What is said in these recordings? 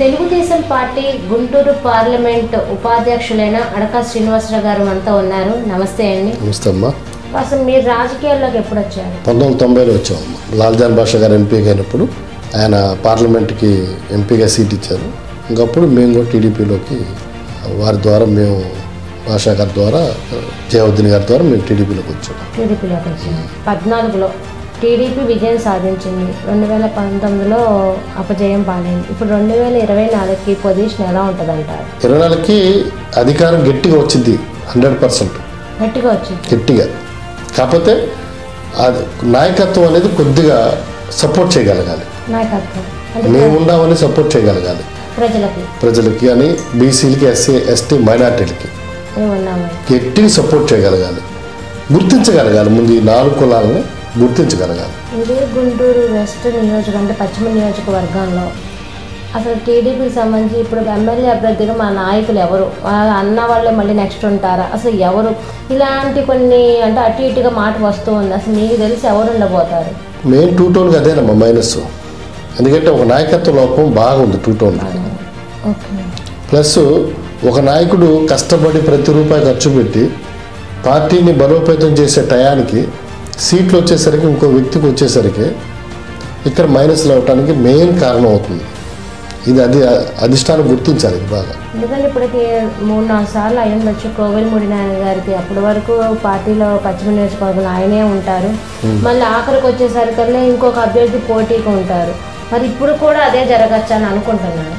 Telugu Desam party Guntur parliament ఉపాధ్యక్షులైన అడకా శ్రీనివాసరావు గారు మనతో ఉన్నారు నమస్తే అండి నమస్తే అమ్మా అసలు మీరు రాజకీయాల్లోకి ఎప్పుడు వచ్చారు పంతొమ్మిది వందల తొంభైలో వచ్చామమ్మా లాల్జాన్ బాషా గారు ఎంపీగా అయినప్పుడు ఆయన పార్లమెంట్కి ఎంపీగా సీట్ ఇచ్చారు ఇంకప్పుడు మేము కూడా టీడీపీలోకి వారి ద్వారా మేము బాషా గారి ద్వారా జయవుద్దీన్ గారి ద్వారా మేము టీడీపీలోకి వచ్చాము టీడీపీలోకి వచ్చారు పద్నాలుగులో టీడీపీ విజయం సాధించింది రెండు వేల పంతొమ్మిదిలో అపజయం పాలైంది ఇప్పుడు రెండు వేల ఇరవై నాలుగుకి పొజిషన్ ఎలా ఉంటుంది అంటారు ఇరవై నాలుగుకి అధికారం గట్టిగా వచ్చింది హండ్రెడ్ పర్సెంట్ గట్టిగా వచ్చింది గట్టిగా కాకపోతే అది నాయకత్వం అనేది కొద్దిగా సపోర్ట్ చేయగలగాలి నాయకత్వం అంటే మేము ఉండామని సపోర్ట్ చేయగలగాలి ప్రజలకి ప్రజలకి అని బీసీలకి ఎస్సీ ఎస్టీ మైనార్టీలకి మేము ఉన్నాము గట్టిగా సపోర్ట్ చేయగలగాలి గుర్తించగలగాలి ముందు ఈ నాలుగు కులాలని గుర్తించగలగాలి ఇదే గుంటూరు వెస్ట్ నియోజక అంటే పశ్చిమ నియోజకవర్గంలో అసలు టీడీపీకి సంబంధించి ఇప్పుడు ఎమ్మెల్యే అభ్యర్థిగా మా నాయకులు ఎవరు వాళ్ళ అన్న వాళ్ళే మళ్ళీ నెక్స్ట్ ఉంటారా అసలు ఎవరు ఇలాంటి కొన్ని అంటే అటు ఇటుగా మాట వస్తూ ఉంది అసలు మీకు తెలిసి ఎవరు ఉండబోతారు మెయిన్ టూ టోన్కి అదేనమ్మా మైనస్ ఎందుకంటే ఒక నాయకత్వ లోపం బాగుంది టూ టోన్కి ఓకే ప్లస్ ఒక నాయకుడు కష్టపడి ప్రతి రూపాయి ఖర్చు పెట్టి పార్టీని బలోపేతం చేసే టయానికి సీట్లు వచ్చేసరికి ఇంకో వ్యక్తికి వచ్చేసరికి ఇక్కడ మైనస్లు అవటానికి మెయిన్ కారణం అవుతుంది ఇది అది అధిష్టానం గుర్తించాలి ఇది బాగా ఎందుకంటే ఇప్పటికి మూడు నాలుగు సార్లు అయి ఉండొచ్చు కోవెలమూడి నాయన గారికి అప్పటి వరకు పార్టీలో పశ్చిమ నియోజకవర్గంలో ఆయనే ఉంటారు మళ్ళీ ఆఖరికి వచ్చేసరికల్లా ఇంకొక అభ్యర్థి పోటీకి ఉంటారు మరి ఇప్పుడు కూడా అదే జరగచ్చు అని అనుకుంటున్నాను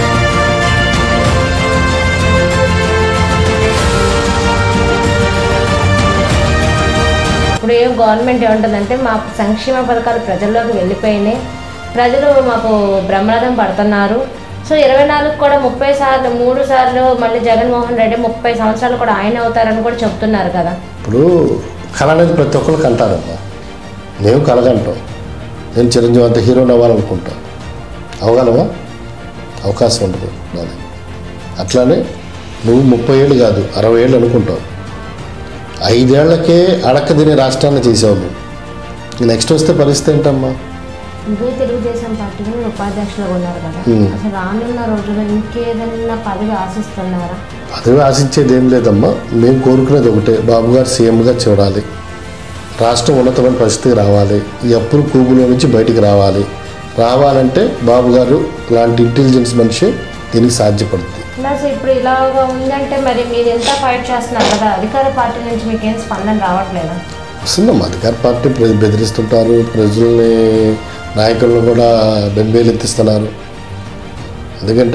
ఇప్పుడు ఏం గవర్నమెంట్ ఏముంటుందంటే మా సంక్షేమ పథకాలు ప్రజల్లోకి వెళ్ళిపోయినాయి ప్రజలు మాకు బ్రహ్మరథం పడుతున్నారు సో ఇరవై నాలుగు కూడా ముప్పై సార్లు మూడు సార్లు మళ్ళీ జగన్మోహన్ రెడ్డి ముప్పై సంవత్సరాలు కూడా ఆయన అవుతారని కూడా చెప్తున్నారు కదా ఇప్పుడు కళ అనేది ప్రతి ఒక్కరికి అంటారమ్మా మేము కలగంటాం నేను చిరంజీవి అంత హీరోని అవ్వాలనుకుంటాం అవగలమా అవకాశం ఉండదు నాది అట్లానే నువ్వు ముప్పై ఏళ్ళు కాదు అరవై ఏళ్ళు అనుకుంటావు ఐదేళ్లకే అడక్క తినే రాష్ట్రాన్ని చేసావు నువ్వు నెక్స్ట్ వస్తే పరిస్థితి ఏంటమ్మా ఇదే తెలుగుదేశం పార్టీలో మీరు ఉపాధ్యక్షులుగా ఉన్నారు కదా అసలు రానున్న రోజుల్లో ఇంకేదైనా పదవి ఆశిస్తున్నారా పదవి ఆశించేది ఏం లేదమ్మా మేము కోరుకునేది ఒకటే బాబు గారు సీఎంగా చూడాలి రాష్ట్రం ఉన్నతమైన పరిస్థితికి రావాలి ఈ అప్పులు కూబులో నుంచి బయటికి రావాలి రావాలంటే బాబు గారు లాంటి ఇంటెలిజెన్స్ మనిషి దీనికి సాధ్యపడుతుంది ప్లస్ ఇప్పుడు ఇలాగా ఉందంటే మరి మీరు ఎంత ఫైట్ చేస్తున్నారు కదా అధికార పార్టీ నుంచి మీకు ఏం స్పందన రావట్లేదా వస్తుందమ్మా అధికార పార్టీ ప్ర- బెదిరిస్తుంటారు ప్రజల్ని నాయకులను కూడా బెంబేలెత్తిస్తున్నారు ఎందుకంటే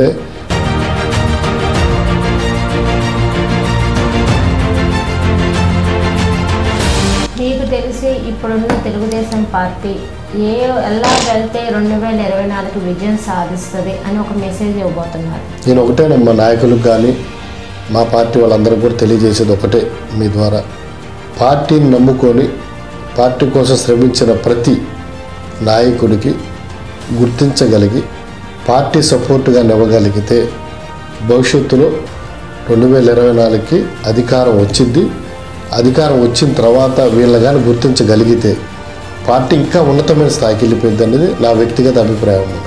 మీకు తెలిసి ఇప్పుడున్న తెలుగుదేశం పార్టీ ఏ ఎలా వెళ్తే రెండు వేల ఇరవై నాలుగు విజయం సాధిస్తుంది అని ఒక మెసేజ్ ఇవ్వబోతున్నారు నేను ఒకటేనమ్మా నాయకులకు కానీ మా పార్టీ వాళ్ళందరికీ కూడా తెలియజేసేది ఒకటే మీ ద్వారా పార్టీని నమ్ముకొని పార్టీ కోసం శ్రమించిన ప్రతి నాయకుడికి గుర్తించగలిగి పార్టీ సపోర్టుగా నివ్వగలిగితే భవిష్యత్తులో రెండు వేల ఇరవై నాలుగుకి అధికారం వచ్చింది అధికారం వచ్చిన తర్వాత వీళ్ళ కానీ గుర్తించగలిగితే పార్టీ ఇంకా ఉన్నతమైన స్థాయికి వెళ్ళిపోయింది అనేది నా వ్యక్తిగత అభిప్రాయం